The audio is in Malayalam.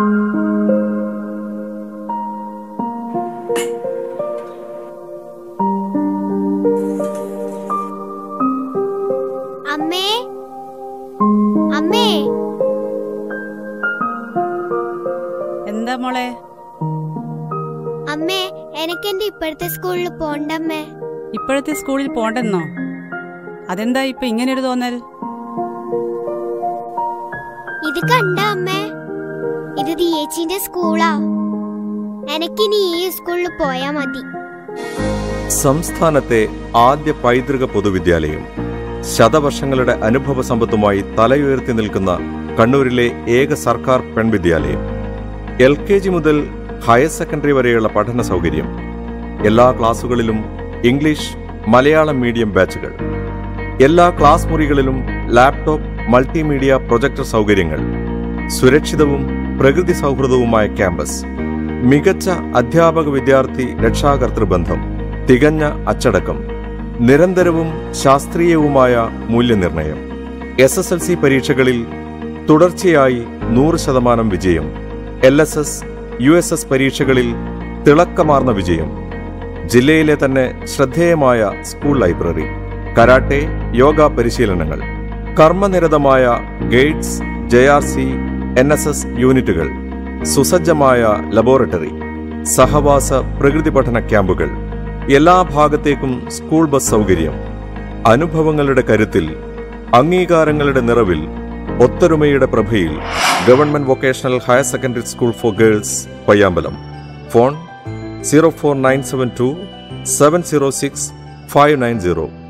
അമ്മേ അമ്മേ എന്താ മോളെ അമ്മേ എനിക്ക് എന്റെ ഇപ്പോഴത്തെ സ്കൂളിൽ പോണ്ടമ്മേ ഇപ്പോഴത്തെ സ്കൂളിൽ പോണ്ടെന്നോ അതെന്താ ഇപ്പൊ ഇങ്ങനെയൊരു തോന്നൽ ഇത് കണ്ട അമ്മേ ഇത് ദിയേച്ചിന്റെ സ്കൂളാ എനിക്കിനി ഈ സ്കൂളിൽ പോയാ മതി സംസ്ഥാനത്തെ ആദ്യ പൈതൃക പൊതുവിദ്യാലയം ശതവർഷങ്ങളുടെ അനുഭവ സമ്പത്തുമായി തലയുയർത്തി നിൽക്കുന്ന കണ്ണൂരിലെ ഏക സർക്കാർ പെൺവിദ്യാലയം എൽ കെ ജി മുതൽ ഹയർ സെക്കൻഡറി വരെയുള്ള പഠന സൗകര്യം എല്ലാ ക്ലാസുകളിലും ഇംഗ്ലീഷ് മലയാളം മീഡിയം ബാച്ചുകൾ എല്ലാ ക്ലാസ് മുറികളിലും ലാപ്ടോപ്പ് മൾട്ടിമീഡിയ പ്രൊജക്ടർ സൗകര്യങ്ങൾ സുരക്ഷിതവും പ്രകൃതി സൗഹൃദവുമായ ക്യാമ്പസ് മികച്ച അധ്യാപക വിദ്യാർത്ഥി രക്ഷാകർതൃ ബന്ധം തികഞ്ഞ അച്ചടക്കം നിരന്തരവും ശാസ്ത്രീയവുമായ മൂല്യനിർണയം എസ് എസ് എൽ സി പരീക്ഷകളിൽ തുടർച്ചയായി നൂറ് ശതമാനം വിജയം L S S U S S പരീക്ഷകളിൽ തിളക്കമാർന്ന വിജയം ജില്ലയിലെ തന്നെ ശ്രദ്ധേയമായ സ്കൂൾ ലൈബ്രറി കരാട്ടെ യോഗ പരിശീലനങ്ങൾ കർമ്മനിരതമായ guides J R C N S S യൂണിറ്റുകൾ സുസജ്ജമായ ലബോറട്ടറി സഹവാസ പ്രകൃതി പഠന ക്യാമ്പുകൾ എല്ലാ ഭാഗത്തേക്കും സ്കൂൾ ബസ് സൗകര്യം അനുഭവങ്ങളുടെ കരുത്തിൽ അംഗീകാരങ്ങളുടെ നിറവിൽ ഒത്തൊരുമയുടെ പ്രഭയിൽ government vocational higher secondary school for girls Payyambalam phone zero four nine seven two seven zero six five nine zero